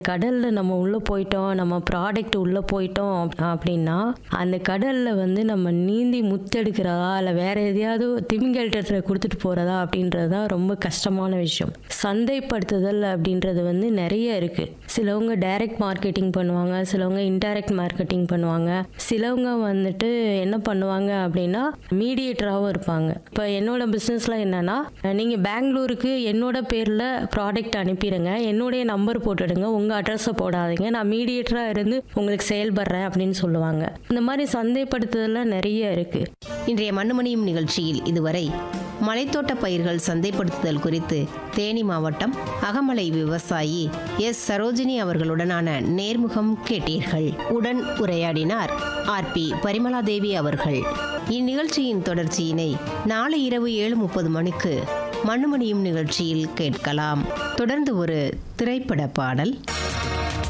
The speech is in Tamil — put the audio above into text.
கடல்ல நம்ம உள்ள போயிட்டோம் நம்ம ப்ராடக்ட் உள்ள போயிட்டோம் அப்படின்னா அந்த கடல்ல வந்து நம்ம நீந்தி முத்தெடுக்கிறதா இல்லை வேற எதையாவது திமிங்கல்கிட்ட கொடுத்துட்டு போறதா அப்படின்றது தான் ரொம்ப கஷ்டமான விஷயம் சந்தைப்படுத்துதல் அப்படின்றது வந்து நிறைய இருக்கு சிலவங்க டைரக்ட் மார்க்கெட்டிங் பண்ணுவாங்க சிலவங்க இன்டைரக்ட் மார்க்கெட்டிங் பண்ணுவாங்க சிலவங்க வந்துட்டு என்ன பண்ணுவாங்க அப்படின்னா மீடியேட்டராகவும் இருப்பாங்க இப்போ என்னோட பிஸ்னஸ்ல என்னன்னா நீங்க பெங்களூருக்கு என்னோட பேர்ல ப்ராடக்ட் அனுப்பிடுங்க என்னுடைய நம்பர் போட்டுடுங்க உங்க அட்ரஸை போடாதீங்க நான் மீடியேட்டரா இருந்து உங்களுக்கு செயல்படுறேன் அப்படின்னு சொல்லுவாங்க இந்த மாதிரி சந்தைப்படுத்துதல்லாம் நிறைய இருக்கு இன்றைய மண்ணுமணியும் நிகழ்ச்சியில் இதுவரை மலைத்தோட்ட பயிர்கள் சந்தைப்படுத்துதல் குறித்து தேனி மாவட்டம் அகமலை விவசாயி எஸ் சரோஜினி அவர்களுடனான நேர்முகம் கேட்டீர்கள் உடன் உரையாடினார் ஆர் பி பரிமலாதேவி அவர்கள் இந்நிகழ்ச்சியின் தொடர்ச்சியினை நாளை இரவு ஏழு முப்பது மணிக்கு மண்ணுமணியும் நிகழ்ச்சியில் கேட்கலாம் தொடர்ந்து ஒரு திரைப்பட பாடல்